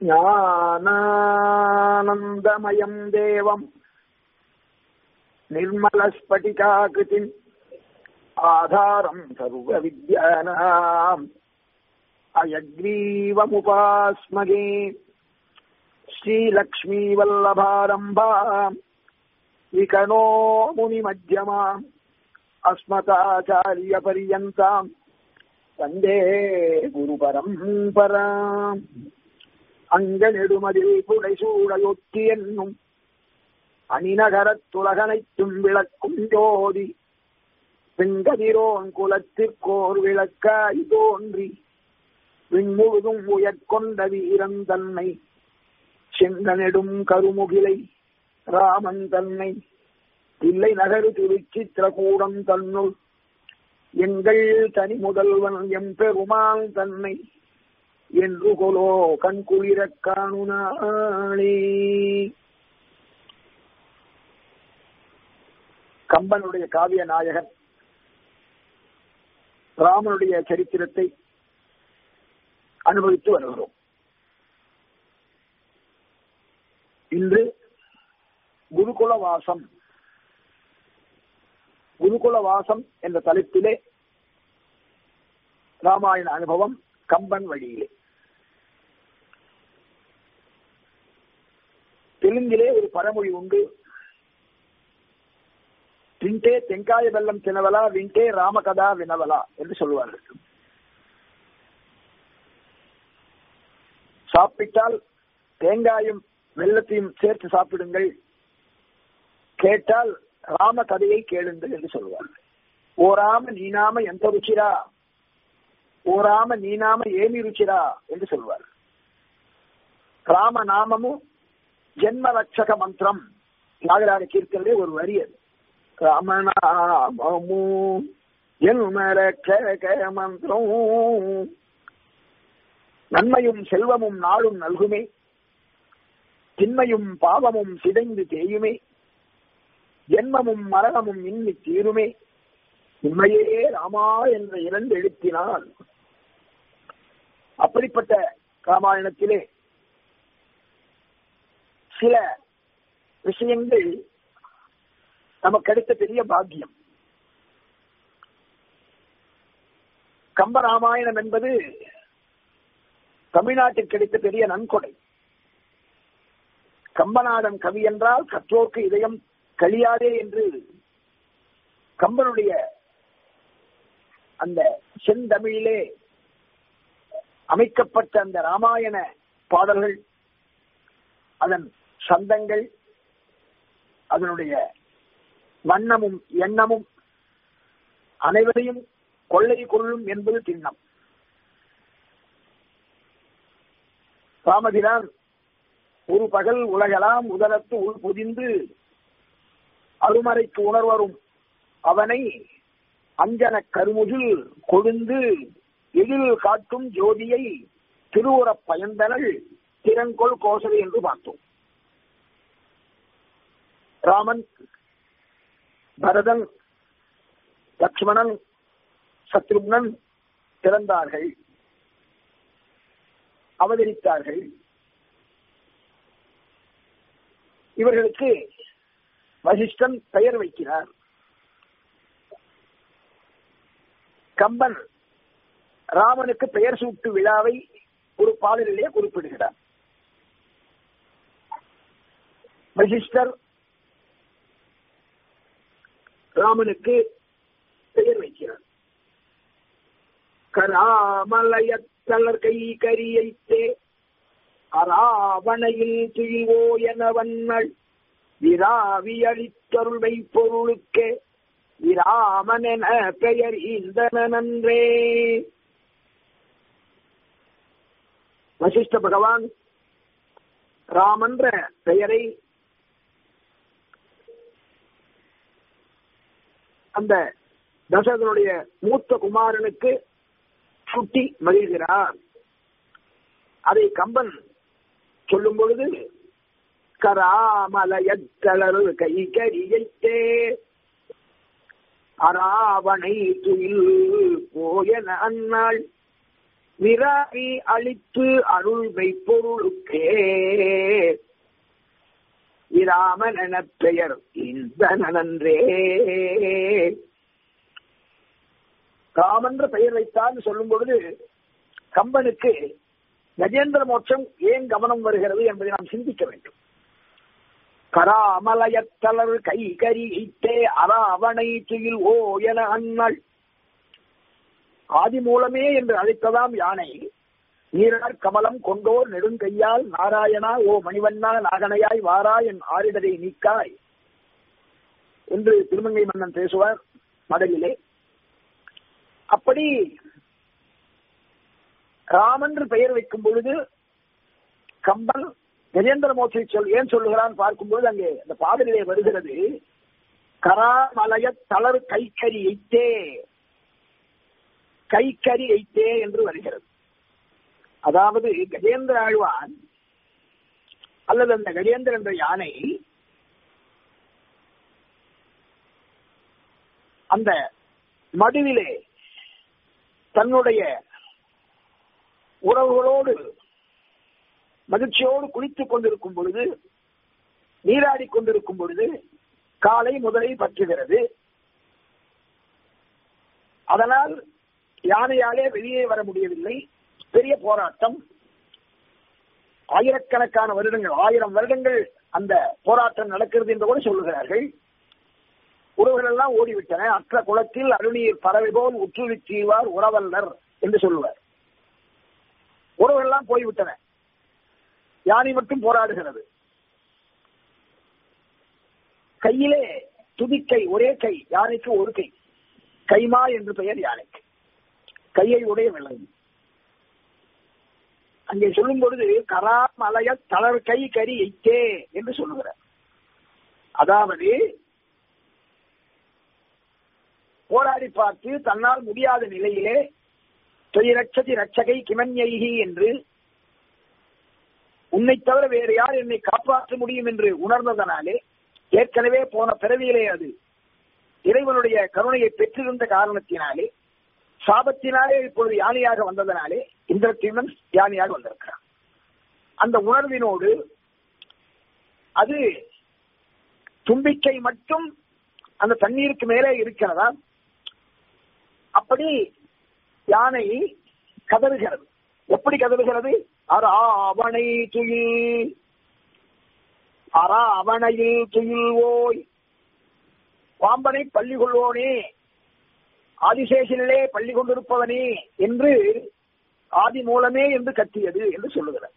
ज्ञानानन्दमयम् देवम् निर्मलस्फटिकाकृतिम् आधारम् सर्वविद्यानाम् अयग्रीवमुपास्मगे श्रीलक्ष्मीवल्लभारम्भाम् विकणो मुनिमध्यमाम् अस्मताचार्यपर्यन्ताम् வந்தே குரு பரம்பராம் அங்க நெடுமதில் புடைசூடையொத்தி என்னும் அணிநகரத்துலகனைத்தும் விளக்கும் ஜோதி வெங்கதிரோன் குலத்திற்கோர் விளக்காய் தோன்றி விண்முழுதும் உயர்கொண்ட வீரன் தன்னை செங்க நெடும் கருமுகிலை ராமன் தன்னை தில்லை நகரு திருச்சித்திரகூடம் தன்னுள் எங்கள் தனி முதல்வன் எம் பெருமான் தன்னை என்று கொலோ கண்குளிரக் காணுனாளே கம்பனுடைய காவிய நாயகன் ராமனுடைய சரித்திரத்தை அனுபவித்து வருகிறோம் இன்று குருகுல வாசம் குருகுல வாசம் என்ற தலைப்பிலே ராமாயண அனுபவம் கம்பன் வழியிலே தெலுங்கிலே ஒரு பழமொழி உண்டு திண்டே தெங்காய வெள்ளம் தினவலா விண்டே ராமகதா வினவலா என்று சொல்லுவார்கள் சாப்பிட்டால் தேங்காயும் வெள்ளத்தையும் சேர்த்து சாப்பிடுங்கள் கேட்டால் ராம கதையை கேளுங்கள் என்று சொல்லுவார்கள் ஓ ராம நீனாம எந்த ருச்சிரா ஓ ராம நீனாம ஏமி ருச்சிரா என்று சொல்வார் ராம நாமமும் ஜென்ம ரட்சக மந்திரம் தியாகராஜ கீர்த்தனே ஒரு வரி அது ராமநாமமு ஜென்ம ரட்சக மந்திரம் நன்மையும் செல்வமும் நாளும் நல்குமே திண்மையும் பாவமும் சிதைந்து தேயுமே ஜென்மமும் மரணமும் இன்னி தீருமே உண்மையே ராமா என்ற இரண்டு எழுத்தினால் அப்படிப்பட்ட ராமாயணத்திலே சில விஷயங்கள் நமக்கு கிடைத்த பெரிய பாக்கியம் கம்ப ராமாயணம் என்பது தமிழ்நாட்டில் கிடைத்த பெரிய நன்கொடை கம்பநாடன் கவி என்றால் கற்றோர்க்கு இதயம் கழியாதே என்று கம்பனுடைய அந்த செந்தமிழிலே அமைக்கப்பட்ட அந்த ராமாயண பாடல்கள் அதன் சந்தங்கள் அதனுடைய வண்ணமும் எண்ணமும் அனைவரையும் கொள்ளை கொள்ளும் என்பது திண்ணம் ராமபிரான் ஒரு பகல் உலகலாம் உதரத்து உள் புதிந்து அருமறைக்கு உணர்வரும் அவனை அஞ்சன கருமுகில் கொழுந்து எழில் காட்டும் ஜோதியை திருவுறப் பயந்தனள் திறங்கொள் கோசலை என்று பார்த்தோம் ராமன் பரதன் லக்ஷ்மணன் சத்ருக்னன் பிறந்தார்கள் அவதரித்தார்கள் இவர்களுக்கு வசிஷ்டன் பெயர் வைக்கிறார் கம்பன் ராமனுக்கு பெயர் சூட்டு விழாவை ஒரு பாடலிலே குறிப்பிடுகிறார் வசிஷ்டர் ராமனுக்கு பெயர் வைக்கிறார் கராமலயத்தளர் கை கரியைத்தே அராவணையில் துயில்வோ என வண்ணள் விராவி அளித்தருள்வை பொருளுக்கே விராமன் என பெயர் ஈந்தனன்றே வசிஷ்ட பகவான் ராமன்ற பெயரை அந்த தசரதனுடைய மூத்த குமாரனுக்கு சுட்டி மகிழ்கிறார் அதை கம்பன் சொல்லும் பொழுது கராமலயத்தளர் கை கரியைத்தே அராவணை துயில் போயன அந்நாள் விராகி அளித்து அருள் வைப்பொருளுக்கே இராமன் என பெயர் இந்த நன்றே ராமன்ற பெயர் வைத்தான்னு சொல்லும் பொழுது கம்பனுக்கு கஜேந்திர மோட்சம் ஏன் கவனம் வருகிறது என்பதை நாம் சிந்திக்க வேண்டும் கராமலயத்தளர் கை கரித்தே அராவணை துயில் ஓ என அண்ணல் ஆதி மூலமே என்று அழைத்ததாம் யானை நீரார் கமலம் கொண்டோர் நெடுங்கையால் நாராயணா ஓ மணிவண்ணா நாகனையாய் வாரா என் ஆரிடரை நீக்காய் என்று திருமங்கை மன்னன் பேசுவார் மடலிலே அப்படி ராமன்று பெயர் வைக்கும் பொழுது கம்பன் கஜேந்திர மோட்சை சொல் ஏன் சொல்லுகிறான் பார்க்கும்போது அங்கே அந்த பாடலிலே வருகிறது கராமலய தளர் கைக்கறி ஐத்தே கைக்கறி ஐத்தே என்று வருகிறது அதாவது கஜேந்திர ஆழ்வான் அல்லது அந்த கஜேந்திர என்ற யானை அந்த மடுவிலே தன்னுடைய உறவுகளோடு மகிழ்ச்சியோடு குளித்துக் கொண்டிருக்கும் பொழுது நீராடி கொண்டிருக்கும் பொழுது காலை முதலை பற்றுகிறது அதனால் யானையாலே வெளியே வர முடியவில்லை பெரிய போராட்டம் ஆயிரக்கணக்கான வருடங்கள் ஆயிரம் வருடங்கள் அந்த போராட்டம் நடக்கிறது என்று கூட சொல்லுகிறார்கள் உறவுகள் எல்லாம் ஓடிவிட்டன அற்ற குளத்தில் அருநீர் பறவை போல் உற்றுவித்தீவார் உறவல்லர் என்று சொல்லுவார் உறவுகள் எல்லாம் போய்விட்டன யானை மட்டும் போராடுகிறது கையிலே துதிக்கை ஒரே கை யானைக்கு ஒரு கை கைமா என்று பெயர் யானைக்கு கையை உடைய விலங்கு அங்கே சொல்லும் பொழுது கரா மலைய தளர் கை கரி எய்த்தே என்று சொல்லுகிறார் அதாவது போராடி பார்த்து தன்னால் முடியாத நிலையிலே தொழிலட்சதி ரட்சகை கிமன்யைகி என்று உன்னை தவிர வேறு யார் என்னை காப்பாற்ற முடியும் என்று உணர்ந்ததனாலே ஏற்கனவே போன பிறவியிலே அது இறைவனுடைய கருணையை பெற்றிருந்த காரணத்தினாலே சாபத்தினாலே இப்பொழுது யானையாக வந்ததனாலே இந்திரத்தீமன் யானையாக வந்திருக்கிறான் அந்த உணர்வினோடு அது தும்பிக்கை மட்டும் அந்த தண்ணீருக்கு மேலே இருக்கிறதா அப்படி யானை கதறுகிறது எப்படி கதறுகிறது அராவணை துயில் அராவணையில் துயில் ஓய் பாம்பனை பள்ளி கொள்வோனே ஆதிசேஷனிலே பள்ளி கொண்டிருப்பவனே என்று ஆதி மூலமே என்று கத்தியது என்று சொல்லுகிறார்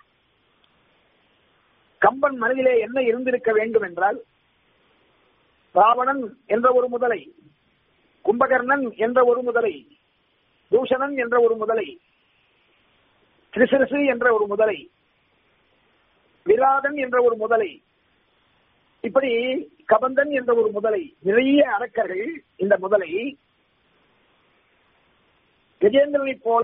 கம்பன் மனதிலே என்ன இருந்திருக்க வேண்டும் என்றால் ராவணன் என்ற ஒரு முதலை கும்பகர்ணன் என்ற ஒரு முதலை தூஷணன் என்ற ஒரு முதலை திரிசிரசு என்ற ஒரு முதலை விராதன் என்ற ஒரு முதலை இப்படி கபந்தன் என்ற ஒரு முதலை நிறைய அரக்கர்கள் இந்த முதலை கஜேந்திரனை போல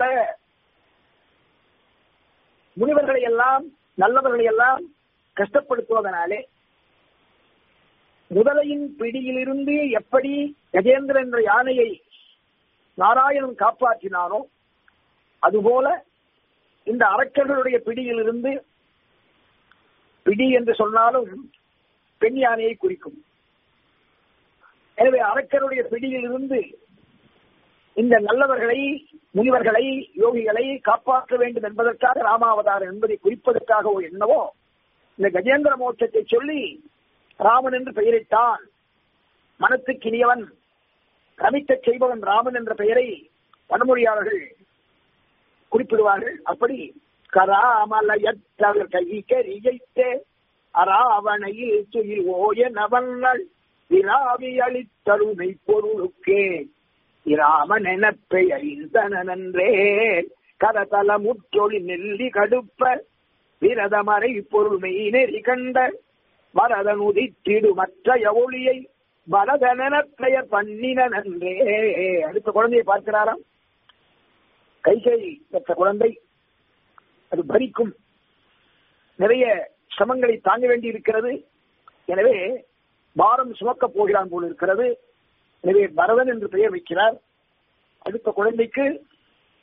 முனிவர்களை எல்லாம் நல்லவர்களை எல்லாம் கஷ்டப்படுத்துவதனாலே முதலையின் பிடியிலிருந்து எப்படி கஜேந்திரன் என்ற யானையை நாராயணன் காப்பாற்றினானோ அதுபோல இந்த அரக்கர்களுடைய பிடியிலிருந்து பிடி என்று சொன்னாலும் பெண் யானையை குறிக்கும் எனவே அரக்கருடைய பிடியிலிருந்து இந்த நல்லவர்களை முனிவர்களை யோகிகளை காப்பாற்ற வேண்டும் என்பதற்காக ராமாவதாரம் என்பதை குறிப்பதற்காகவோ என்னவோ இந்த கஜேந்திர மோட்சத்தை சொல்லி ராமன் என்று பெயரிட்டான் மனத்துக்கு இனியவன் ரமிக்கச் செய்பவன் ராமன் என்ற பெயரை வடமொழியாளர்கள் குறிப்பிடுவார்கள் அப்படி கராமலயற்றவர் கை கரியைத்தே அராவணையில் துயில் ஓய நவங்கள் விராவி அளித்தருமை பொருளுக்கே இராமன் என பெயர்ந்தனன்றே கரதல முற்றொளி நெல்லி கடுப்ப விரதமறை பொருள்மை நெறி கண்ட வரதன் உதித்திடு மற்ற ஒளியை பரதன பெயர் பண்ணின நன்றே அடுத்த குழந்தையை பார்க்கிறாராம் கைகை பெற்ற குழந்தை அது பரிக்கும் நிறைய சிரமங்களை தாங்க வேண்டி இருக்கிறது எனவே பாரம் சுமக்கப் போகிறான் போல் இருக்கிறது எனவே பரதன் என்று பெயர் வைக்கிறார் அடுத்த குழந்தைக்கு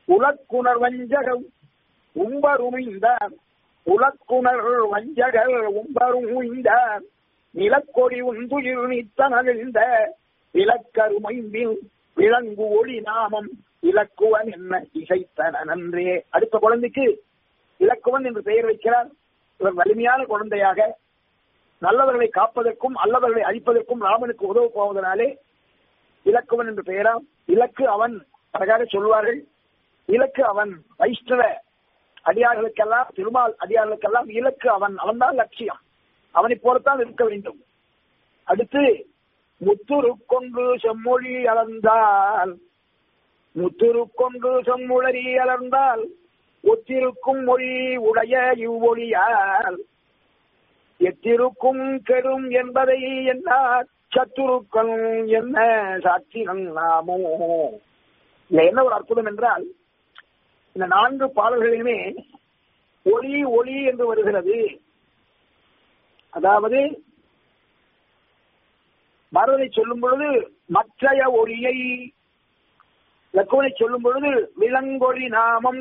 உலக்குணர் வஞ்சகம் உம்பருமிந்தார் உலக்குணர் வஞ்சகர் உம்பரும் உய்ந்தார் நிலக்கொடி உந்துயிர் நித்தனவிழ்ந்த இலக்கருமைம்பில் விளங்கு ஒளி நாமம் இலக்குவன் என்ன இசைத்தன நன்றே அடுத்த குழந்தைக்கு இலக்குவன் என்று பெயர் வைக்கிறார் இவர் வலிமையான குழந்தையாக நல்லவர்களை காப்பதற்கும் அல்லவர்களை அழிப்பதற்கும் ராமனுக்கு உதவு போவதனாலே இலக்குவன் என்று பெயராம் இலக்கு அவன் அழகாக சொல்வார்கள் இலக்கு அவன் வைஷ்ணவ அடியார்களுக்கெல்லாம் திருமால் அடியார்களுக்கெல்லாம் இலக்கு அவன் அவன்தான் லட்சியம் அவனை போலத்தான் இருக்க வேண்டும் அடுத்து முத்துரு கொண்டு செம்மொழி அளந்தால் முத்துரு கொண்டு செம்முழறி அலர்ந்தால் ஒத்திருக்கும் மொழி உடைய இவ்வொழியால் எத்திருக்கும் கெடும் என்பதை என்ன சத்துருக்கள் என்ன சாட்சிகள் நாமோ இதுல என்ன ஒரு அற்புதம் என்றால் இந்த நான்கு பாடல்களிலுமே ஒளி ஒளி என்று வருகிறது அதாவது பரதனை சொல்லும் பொழுது மற்றைய ஒளியை லக்குவனை சொல்லும் பொழுது விலங்கொழி நாமம்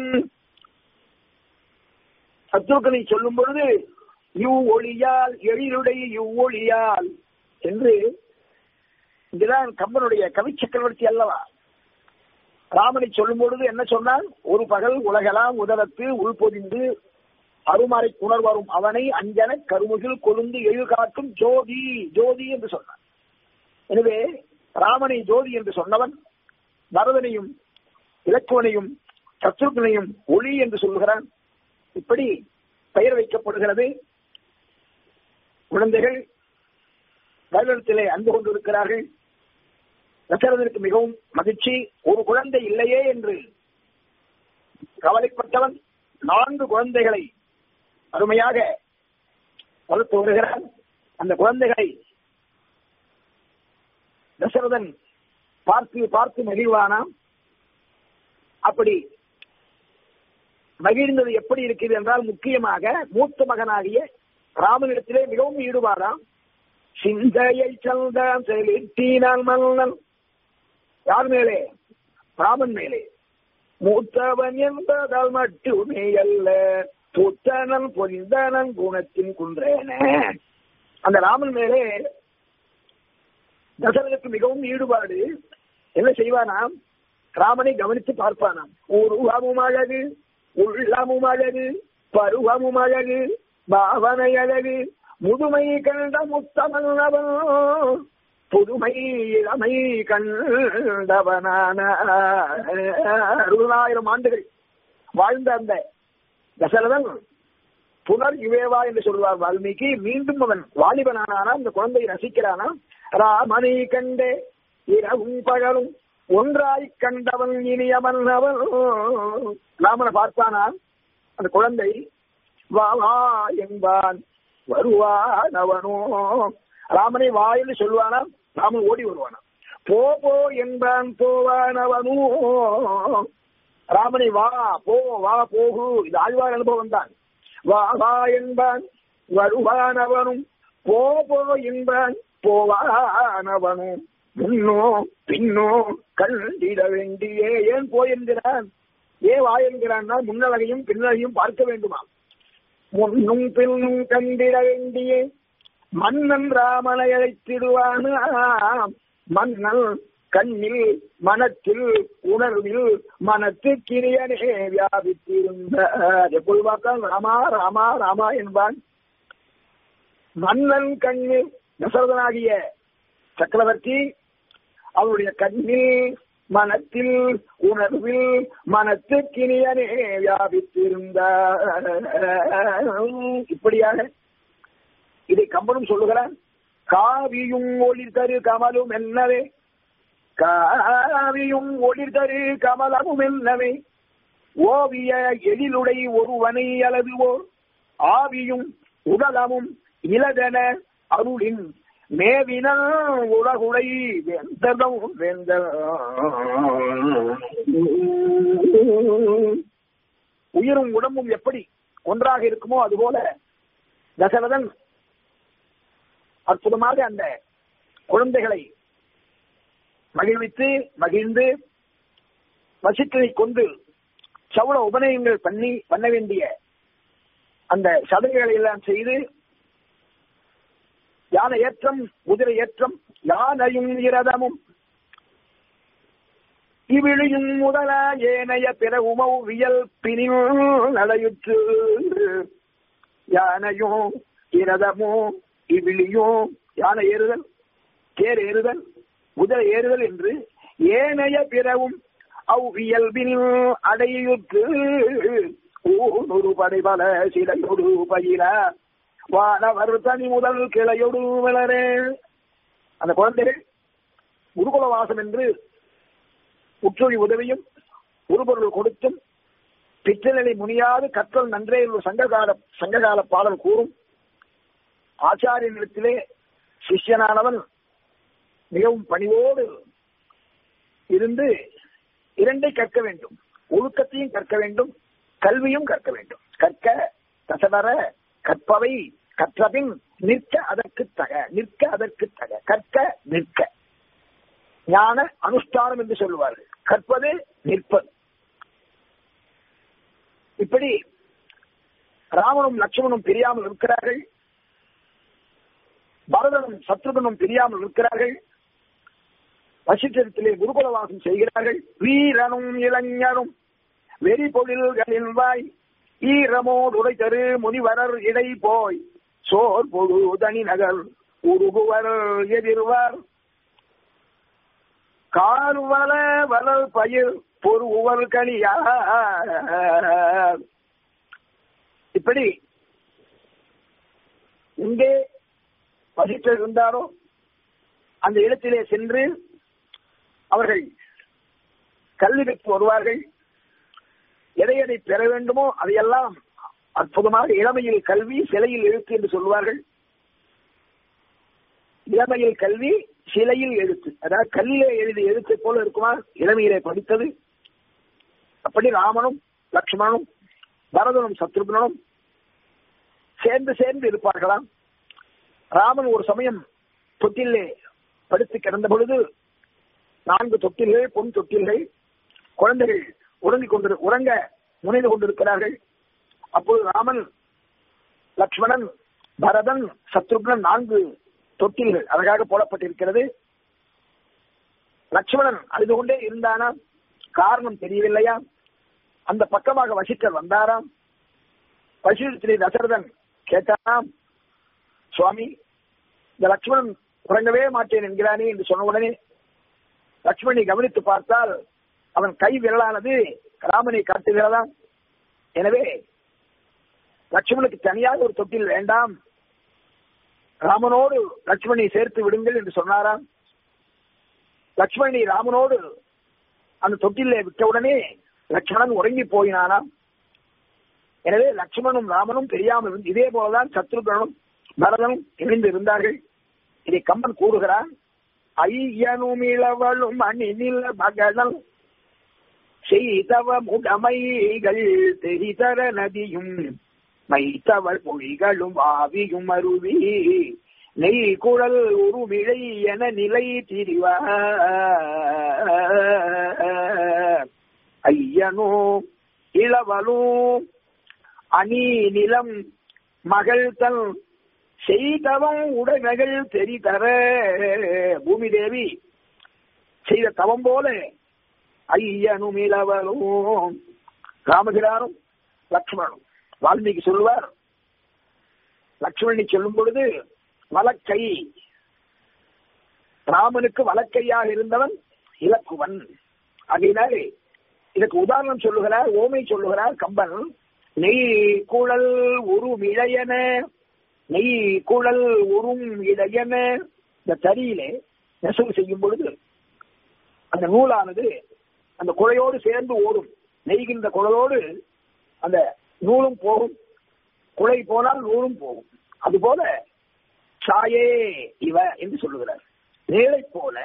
சத்ருக்கனை சொல்லும் பொழுது இவ் ஒளியால் எழிலுடைய இவ்வொழியால் என்று இதுதான் கம்பனுடைய கவி சக்கரவர்த்தி அல்லவா ராமனை சொல்லும் பொழுது என்ன சொன்னால் ஒரு பகல் உலகெல்லாம் உதரத்து உள்பொதிந்து அருமறை புனர் வரும் அவனை அஞ்சன கருமுகில் கொழுந்து எழு காட்டும் ஜோதி ஜோதி என்று சொன்னான் எனவே ராமனை ஜோதி என்று சொன்னவன் பரதனையும் இலக்குவனையும் சத்ருக்கனையும் ஒளி என்று சொல்லுகிறான் இப்படி பெயர் வைக்கப்படுகிறது குழந்தைகள் வருடத்திலே அன்பு கொண்டிருக்கிறார்கள் தசரதனுக்கு மிகவும் மகிழ்ச்சி ஒரு குழந்தை இல்லையே என்று கவலைப்பட்டவன் நான்கு குழந்தைகளை அருமையாக வளர்த்து வருகிறான் அந்த குழந்தைகளை தசரதன் பார்த்து பார்த்து மகிழ்வானாம் அப்படி மகிழ்ந்தது எப்படி இருக்கிறது என்றால் முக்கியமாக மூத்த மகனாகிய ராமனிடத்திலே மிகவும் ஈடுபாடாம் சிந்தையை சல்தான் செலுத்தினால் மன்னன் யார் மேலே ராமன் மேலே மூத்தவன் என்பதால் மட்டுமே அல்ல புத்தனன் பொந்தனன் குணத்தின் குன்றேன அந்த ராமன் மேலே தசரனுக்கு மிகவும் ஈடுபாடு என்ன செய்வானாம் ராமனை கவனித்து பார்ப்பானாம் உருவமும் அழகு உள்ளமும் அழகு பருவமும் அழகு பாவனை அழகு முதுமை கண்ட முத்தமல்லவன் புதுமை இளமை கண்டவனான அறுபதாயிரம் ஆண்டுகள் வாழ்ந்த அந்த தசரதன் புனர் இவேவா என்று சொல்வார் வால்மீகி மீண்டும் அவன் வாலிபனானா அந்த குழந்தையை ரசிக்கிறானா ராமனை கண்டே இரவும் பகலும் ஒன்றாய் கண்டவன் இனியவன் அவன் ராமனை பார்த்தானா அந்த குழந்தை வா வா என்பான் வருவான் அவனோ ராமனை வா என்று சொல்வானா ராமன் ஓடி வருவானா போ போ என்பான் போவான் அவனோ ராமனை வா போ வா போகு இது ஆழ்வார் அனுபவம் தான் வா வா என்பான் வருவான் அவனும் போ போ என்பான் போவான் அவனும் முன்னோ பின்னோ கண்டிட வேண்டியே ஏன் போய் என்கிறான் ஏன் வா என்கிறான்னா முன்னழகையும் பின்னழகையும் பார்க்க வேண்டுமா முன்னும் பின்னும் கண்டிட வேண்டியே மன்னன் ராமனை அழைத்திடுவான் மன்னன் கண்ணில் மனத்தில் உணர்வில் மனத்து கிரியனே வியாபித்திருந்த எப்பொழுது பார்த்தால் ராமா ராமா ராமா என்பான் மன்னன் கண்ணில் தசரதனாகிய சக்கரவர்த்தி அவருடைய கண்ணில் மனத்தில் உணர்வில் மனத்து கிணியனே வியாபித்திருந்த இப்படியாக இதை கம்பனும் சொல்லுகிறான் காவியும் ஒளிர் தரு கமலும் என்னவே காவியும் ஒளிர் தரு கமலமும் என்னவே ஓவிய எழிலுடை ஒருவனை அல்லது ஓர் ஆவியும் உடலமும் இலதென அருளின் மேவின உலகுடை வெந்ததும் வெந்த உயிரும் உடம்பும் எப்படி ஒன்றாக இருக்குமோ அதுபோல தசரதன் அற்புதமாக அந்த குழந்தைகளை மகிழ்வித்து மகிழ்ந்து வசித்ததை கொண்டு சவுள உபநயங்கள் பண்ணி பண்ண வேண்டிய அந்த சடங்குகளை எல்லாம் செய்து யானை ஏற்றம் குதிரை ஏற்றம் யானையும் இரதமும் இவிழியும் முதல ஏனைய பிற உமவியல் பினில் நடையுற்று யானையும் இரதமும் இவிழியும் யானை ஏறுதல் தேர் ஏறுதல் குதிரை ஏறுதல் என்று ஏனைய பிறவும் அவ் இயல்பில் அடையுற்று ஊனொரு படைபல சிலையொடு பயில வானவர் தனி முதல் கிளையொடு வளரே அந்த குழந்தைகள் குருகுல வாசம் என்று உற்றொழி உதவியும் உருபொருள் கொடுத்தும் பிற்றநிலை முனியாது கற்றல் நன்றே என்று சங்ககால சங்ககால பாடல் கூறும் ஆச்சாரியனிடத்திலே சிஷ்யனானவன் மிகவும் பணிவோடு இருந்து இரண்டை கற்க வேண்டும் ஒழுக்கத்தையும் கற்க வேண்டும் கல்வியும் கற்க வேண்டும் கற்க கசவர கற்பவை கற்றபின் நிற்க அதற்கு தக நிற்க அதற்கு தக கற்க நிற்க ஞான அனுஷ்டானம் என்று சொல்லுவார்கள் கற்பது நிற்பது இப்படி ராமனும் லட்சுமணும் பிரியாமல் இருக்கிறார்கள் பரதனும் சத்ருகனும் பிரியாமல் இருக்கிறார்கள் வசித்திரத்திலே குருகுலவாசம் செய்கிறார்கள் வீரனும் இளைஞரும் வெறி பொழில்களின் வாய் ஈரமோடு உடை தரு முனிவரர் இடை போய் சோர் பொழு தனி நகர் உருகுவர் எதிர்வர் கால்வல வளல் பயிர் பொருவர் கனியா இப்படி எங்கே வசித்தர் இருந்தாரோ அந்த இடத்திலே சென்று அவர்கள் கல்வி பெற்று வருவார்கள் எதை எதை பெற வேண்டுமோ அதையெல்லாம் அற்புதமாக இளமையில் கல்வி சிலையில் எழுத்து என்று சொல்வார்கள் இளமையில் கல்வி சிலையில் எழுத்து அதாவது கல்லிலே எழுதிய எழுத்தை போல இருக்குமா இளமையிலே படித்தது அப்படி ராமனும் லக்ஷ்மணனும் பரதனும் சத்ருகனும் சேர்ந்து சேர்ந்து இருப்பார்களாம் ராமன் ஒரு சமயம் தொட்டிலே படுத்து கிடந்த பொழுது நான்கு தொட்டில்கள் பொன் தொட்டில்கள் குழந்தைகள் உறங்கிக் கொண்டு உறங்க முனைந்து கொண்டிருக்கிறார்கள் அப்போது ராமன் லக்ஷ்மணன் பரதன் சத்ருக்னன் நான்கு தொட்டில்கள் அழகாக போடப்பட்டிருக்கிறது லட்சுமணன் அழுது கொண்டே இருந்தானா காரணம் தெரியவில்லையா அந்த பக்கமாக வசிக்கர் வந்தாராம் வசிஷ்டத்திலே தசரதன் கேட்டாராம் சுவாமி இந்த லட்சுமணன் உறங்கவே மாட்டேன் என்கிறானே என்று சொன்ன உடனே லட்சுமணி கவனித்து பார்த்தால் அவன் கை விரலானது ராமனை காட்டுகிறதாம் எனவே லட்சுமணுக்கு தனியாக ஒரு தொட்டில் வேண்டாம் ராமனோடு லட்சுமணி சேர்த்து விடுங்கள் என்று சொன்னாராம் லட்சுமணி ராமனோடு அந்த தொட்டிலே விட்டவுடனே லட்சுமணன் உறங்கி போயினானாம் எனவே லட்சுமணும் ராமனும் தெரியாமல் இருந்து இதே போலதான் சத்ருகனும் பரதனும் இணைந்து இருந்தார்கள் இதை கம்பன் கூறுகிறான் ஐயனும் இளவலும் அணிநில மகளல் செய்தவ முடமைகள் தெரிதர நதியும் மைத்தவள் மொழிகளும் ஆவியும் அருவி நெய் குழல் உருவிழை என நிலை திரிவ ஐயனோ இளவலோ அணி நிலம் மகள் தன் செய்தவம் உடைமைகள் தெரிதர பூமி தேவி செய்த தவம் போல ஐயனும் இளவலும் ராமகிராரும் லக்ஷ்மணனும் வால்மீகி சொல்லுவார் லக்ஷ்மணி சொல்லும் பொழுது வலக்கை ராமனுக்கு வலக்கையாக இருந்தவன் இலக்குவன் அப்படின்னாலே இதுக்கு உதாரணம் சொல்லுகிறார் ஓமை சொல்லுகிறார் கம்பன் நெய் குழல் உரும் இளையன நெய் குழல் உரும் இளையன இந்த தறியிலே நெசவு செய்யும் பொழுது அந்த நூலானது அந்த குழையோடு சேர்ந்து ஓடும் நெய்கின்ற குழலோடு அந்த நூலும் போகும் குலை போனால் நூலும் போகும் அதுபோல சாயே இவ என்று சொல்லுகிறார் நேரை போல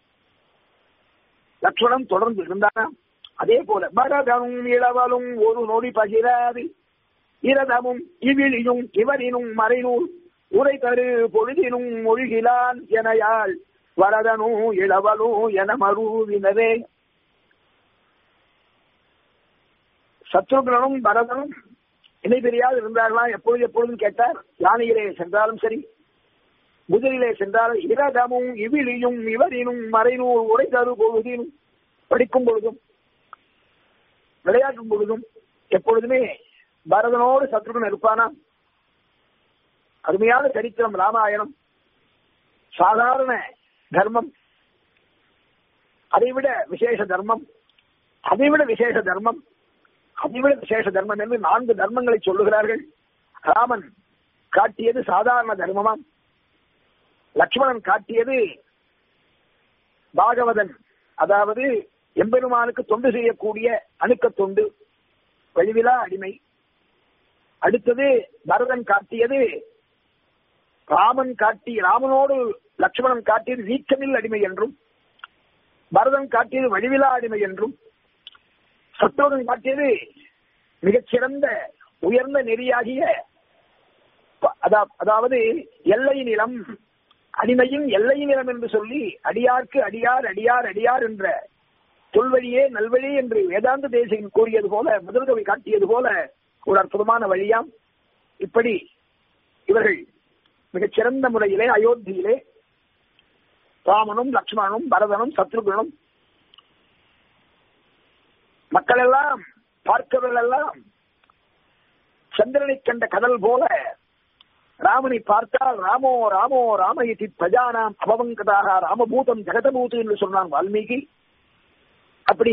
லட்சணம் தொடர்ந்து இருந்தானா அதே போல பரதனும் இளவலும் ஒரு நொடி பகிராது இரதமும் இவிழியும் இவரினும் மறைநூல் உரை தரு பொழுதினும் மொழிகிலான் எனையாள் வரதனும் இளவலும் என மறுவினரே சத்ருகனும் பரதனும் இணை தெரியாது இருந்தார்களாம் எப்பொழுது எப்பொழுதும் கேட்டார் யானையிலே சென்றாலும் சரி குதிரையிலே சென்றாலும் இரதமும் இவிழியும் இவரினும் மறைநூல் உரை தரு பொழுதினும் படிக்கும் பொழுதும் விளையாடும் பொழுதும் எப்பொழுதுமே பரதனோடு சத்ருகன் இருப்பானா அருமையான சரித்திரம் ராமாயணம் சாதாரண தர்மம் அதைவிட விசேஷ தர்மம் அதைவிட விசேஷ தர்மம் அதைவிட விசேஷ தர்மம் என்று நான்கு தர்மங்களை சொல்லுகிறார்கள் ராமன் காட்டியது சாதாரண தர்மமாம் லட்சுமணன் காட்டியது பாகவதன் அதாவது எம்பெருமானுக்கு தொண்டு செய்யக்கூடிய அணுக்க தொண்டு வழிவிலா அடிமை அடுத்தது பரதன் காட்டியது ராமன் காட்டி ராமனோடு லட்சுமணன் காட்டியது வீக்கமில் அடிமை என்றும் பரதன் காட்டியது வழிவிலா அடிமை என்றும் சத்ருகன் காட்டியது மிகச்சிறந்த உயர்ந்த நெறியாகிய அதாவது எல்லை நிலம் அடிமையின் எல்லை நிலம் என்று சொல்லி அடியார்க்கு அடியார் அடியார் அடியார் என்ற தொல்வழியே நல்வழி என்று வேதாந்த தேசிகன் கூறியது போல முதல் கவி காட்டியது போல ஒரு அற்புதமான வழியாம் இப்படி இவர்கள் மிகச்சிறந்த முறையிலே அயோத்தியிலே ராமனும் லக்ஷ்மணனும் பரதனும் சத்ருகனும் மக்கள் எல்லாம் பார்க்கவர்கள் எல்லாம் சந்திரனை கண்ட கடல் போல ராமனை பார்த்தால் ராமோ ராமோ ராமயதி பிரஜானாம் அபவங்கதாக ராமபூதம் ஜெகதபூத்து என்று சொன்னான் வால்மீகி அப்படி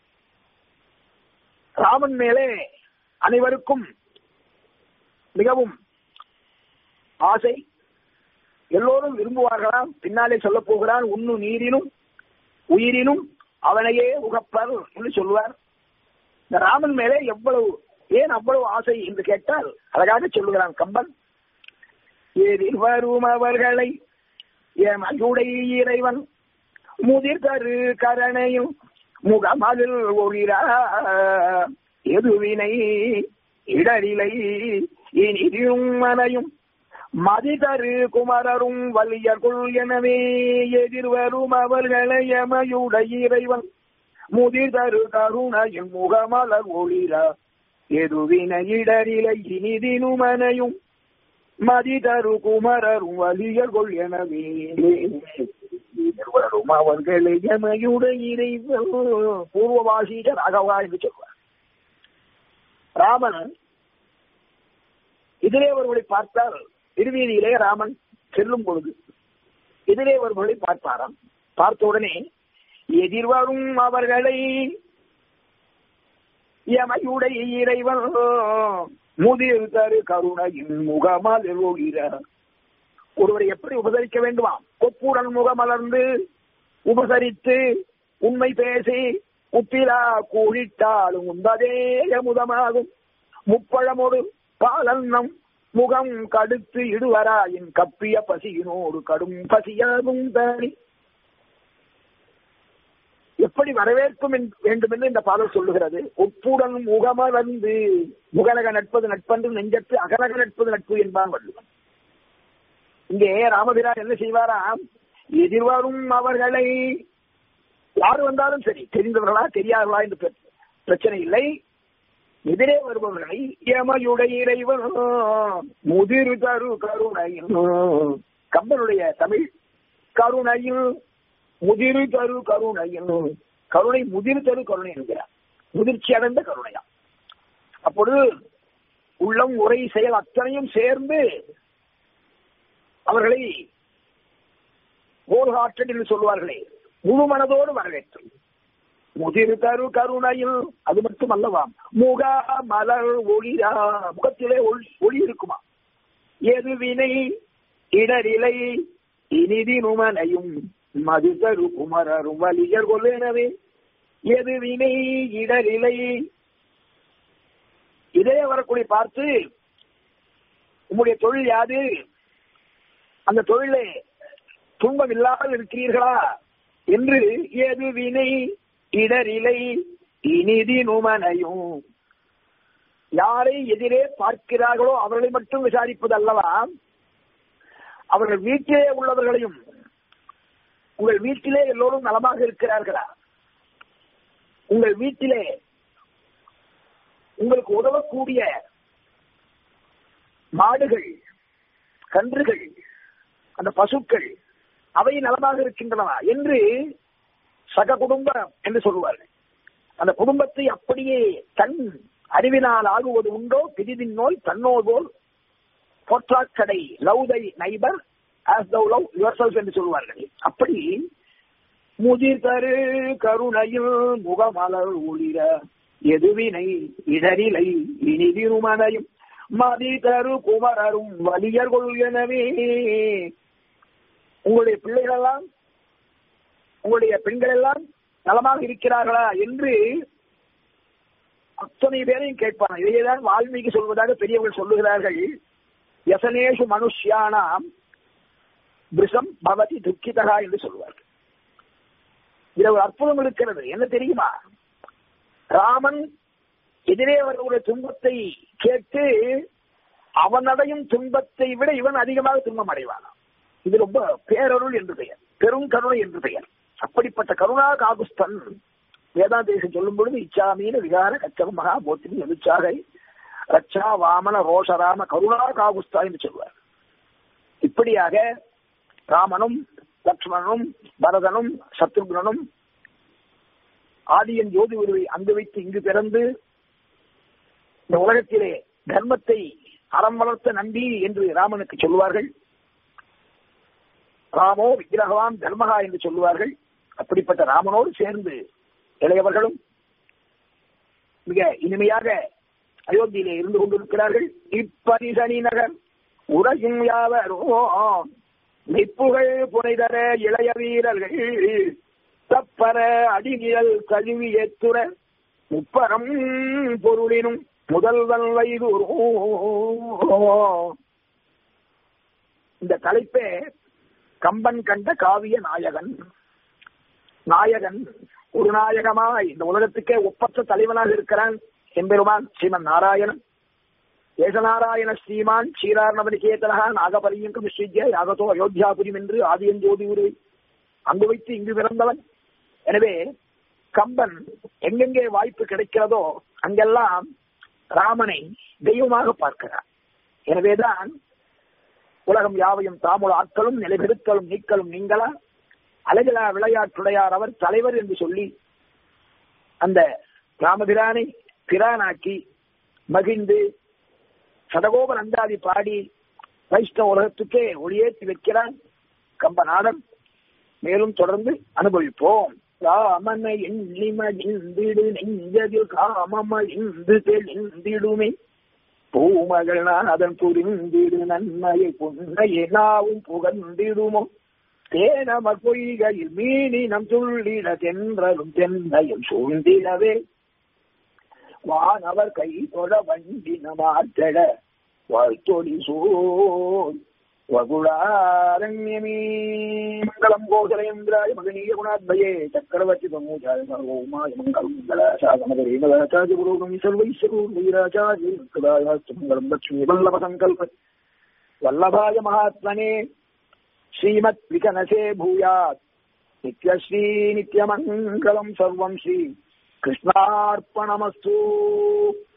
ராமன் மேலே அனைவருக்கும் மிகவும் ஆசை எல்லோரும் விரும்புவார்களாம் பின்னாலே சொல்ல போகிறான் உண்ணு நீரினும் உயிரினும் அவனையே உகப்பர் என்று சொல்லுவார் இந்த ராமன் மேலே எவ்வளவு ஏன் அவ்வளவு ஆசை என்று கேட்டால் அழகாக சொல்லுகிறான் கம்பன் ஏதில் வரும் அவர்களை எமதுடை இறைவன் முதிர் கரு கரணையும் முகமதில் ஒளிரா எதுவினை இடரிலை இனியும் மனையும் மதிதரு குமரரும் வலியர்குள் எனவே எதிர்வரும் அவர்களை எமையுடைய இறைவன் முதிர்தரு கருணையும் முகமலர் ஒளிரா எதுவின இடரிலை இனிதினுமனையும் மதிதரு குமரரும் வலியர்கொள் எனவே வரும் அவர்களை எமையுடைய இறைவன் பூர்வவாசீக ராகவா என்று சொல்வார் ராமன் எதிரே ஒருவரை பார்த்தால் திருவீதியிலே ராமன் செல்லும் பொழுது எதிரே ஒருவரை பார்ப்பாராம் பார்த்த உடனே எதிர்வரும் அவர்களை எமையுடைய இறைவன் முதிர் தரு கருணையின் முகமலர் ஒளிர ஒருவரை எப்படி உபசரிக்க வேண்டுமா கொப்புடன் முகமலர்ந்து உபசரித்து உண்மை பேசி உப்பிலா கூழிட்டாலும் உந்ததே முதமாகும் முப்பழமொடு பாலன்னம் முகம் கடுத்து இடுவராயின் கப்பிய பசியினோடு கடும் பசியாகும் தானி எப்படி வரவேற்கும் வேண்டும் என்று இந்த பாடல் சொல்லுகிறது ஒப்புடன் முகமலர்ந்து முகலக நட்பது நட்பன்று நெஞ்சத்து அகலக நட்பது நட்பு என்பான் வள்ளுவன் இங்கே ராமபிரான் என்ன செய்வாராம் எதிர்வரும் அவர்களை யாரு வந்தாலும் சரி தெரிந்தவர்களா தெரியாதவர்களா என்று பிரச்சனை இல்லை எதிரே வருபவர்களை எமையுடைய இறைவன் முதிர் தரு கருணையில் கம்பனுடைய தமிழ் கருணையில் முதிர் தரு கருணையில் கருணை முதிர் தரு கருணை என்கிறார் முதிர்ச்சி அடைந்த கருணையா அப்பொழுது உள்ளம் உரை செயல் அத்தனையும் சேர்ந்து அவர்களை ஹோல்ஹார்ட்டட் என்று சொல்வார்களே முழு மனதோடு வரவேற்று முதிர் தரு கருணையில் அது மட்டும் அல்லவாம் முக மலர் ஒளிரா முகத்திலே ஒளி இருக்குமா எது வினை இடரிலை இனிதி நுமனையும் மது தரு குமரரும் வலியர் கொள்ளனவே எது வினை இடரிலை இதே வரக்கூடிய பார்த்து உங்களுடைய தொழில் யாது அந்த தொழிலே துன்பம் இல்லாமல் இருக்கிறீர்களா என்று ஏது வினை இடரிலை இனிதி நுமனையும் யாரை எதிரே பார்க்கிறார்களோ அவர்களை மட்டும் விசாரிப்பது அல்லவா அவர்கள் வீட்டிலே உள்ளவர்களையும் உங்கள் வீட்டிலே எல்லோரும் நலமாக இருக்கிறார்களா உங்கள் வீட்டிலே உங்களுக்கு உதவக்கூடிய மாடுகள் கன்றுகள் அந்த பசுக்கள் அவை நலமாக இருக்கின்றன என்று சக குடும்பம் என்று சொல்லுவார்கள் அந்த குடும்பத்தை அப்படியே தன் அறிவினால் ஆகுவது உண்டோ பிரிவின் நோய் தன்னோர் போல் பொற்றாக்கடை love thy neighbour as thou love your என்று சொல்வார்கள் அப்படி முதிர் தரு கருணையில் முகமலர் ஒளிர எதுவினை இடரிலை இனி திருமணையும் மதி தரு குமரரும் வலியர் கொள்கனவே உங்களுடைய பிள்ளைகள் எல்லாம் உங்களுடைய பெண்கள் எல்லாம் நலமாக இருக்கிறார்களா என்று அத்தனை பேரையும் கேட்பாங்க இதையேதான் வால்மீகி சொல்வதாக பெரியவர்கள் சொல்லுகிறார்கள் யசனேஷு மனுஷியானாம் பிரிசம் பவதி துக்கிதகா என்று சொல்வார்கள் இதுல ஒரு அற்புதம் இருக்கிறது என்ன தெரியுமா ராமன் எதிரே வருகிற துன்பத்தை கேட்டு அவன் அடையும் துன்பத்தை விட இவன் அதிகமாக துன்பம் அடைவானாம் இது ரொம்ப பேரருள் என்று பெயர் பெரும் கருணை என்று பெயர் அப்படிப்பட்ட கருணா காகுஸ்தன் வேதாந்தேசம் சொல்லும் பொழுது இச்சாமீன விகார கச்சம் மகா போத்தினி எதிர்ச்சாகை ரச்சா வாமன ரோஷராம கருணா காகுஸ்தா என்று சொல்வார் இப்படியாக ராமனும் லக்ஷ்மணனும் பரதனும் சத்ருக்னனும் ஆதியன் ஜோதி உருவை அங்கு வைத்து இங்கு பிறந்து இந்த உலகத்திலே தர்மத்தை அறம் வளர்த்த நம்பி என்று ராமனுக்கு சொல்லுவார்கள் ராமோ விக்கிரகவான் தர்மகா என்று சொல்லுவார்கள் அப்படிப்பட்ட ராமனோடு சேர்ந்து இளையவர்களும் மிக இனிமையாக அயோத்தியிலே இருந்து கொண்டிருக்கிறார்கள் இப்பரிசனி நகர் உலகின் யாவரோ மெய்ப்புகள் புனைதர இளைய வீரர்கள் தப்பர அடிநிழல் கழுவி ஏத்துற முப்பரம் பொருளினும் முதல்வன் வைதூரோ இந்த தலைப்பே கம்பன் கண்ட காவிய நாயகன் நாயகன் ஒரு நாயகமாய் இந்த உலகத்துக்கே ஒப்பற்ற தலைவனாக இருக்கிறான் எம்பெருமான் ஸ்ரீமன் நாராயணன் ஏசநாராயண ஸ்ரீமான் ஸ்ரீரார்ணவனிகேதனகா நாகபரியங்கம் விஸ்வஜ்ய யாகத்தோ அயோத்தியாபுரிம் என்று ஆதியன் ஜோதி உருவை அங்கு வைத்து இங்கு பிறந்தவன் எனவே கம்பன் எங்கெங்கே வாய்ப்பு கிடைக்கிறதோ அங்கெல்லாம் ராமனை தெய்வமாக பார்க்கிறார் எனவேதான் உலகம் யாவையும் தாமுல ஆட்களும் நிலைபெறுத்தலும் நீக்கலும் நீங்களா அழகிலா விளையாட்டுடையார் அவர் தலைவர் என்று சொல்லி அந்த ராமபிரானை பிரானாக்கி மகிழ்ந்து சடகோப நந்தாதி பாடி வைஷ்ணவ உலகத்துக்கே ஒளியேற்றி வைக்கிறான் கம்பநாதன் மேலும் தொடர்ந்து அனுபவிப்போம் ராமனை எண்ணி மகிழ்ந்திடு நெஞ்சதில் காமமழிந்து தெளிந்திடுமே பூமகள் நாதன் புரிந்திடு நன்மையை புன்னையை நாவும் புகழ்ந்திடுமோ தேனமர் பொய்கையில் மீனினம் துள்ளிட தென்றலும் தென்னையும் சூழ்ந்திடவே வானவர் கை தொழ வண்டின மாற்றட வாழ்த்தொடி சோல் வகுளாரண்யமே மங்களம் கோசலேந்திராய மகனீய குணாத்மயே சக்கரவர்த்தி பிரமோஜாய சர்வோமாய மங்களம் மங்களாசாகமதரே மகாச்சாரிய புரோகம் சர்வைஸ்வரூர் வீராச்சாரிய மங்களம் லட்சுமி வல்லப சங்கல்ப வல்லபாய மகாத்மனே ஸ்ரீமத் விகனசே பூயாத் நித்யஸ்ரீ நித்யமங்கலம் சர்வம் ஸ்ரீ கிருஷ்ணார்ப்பணமஸ்து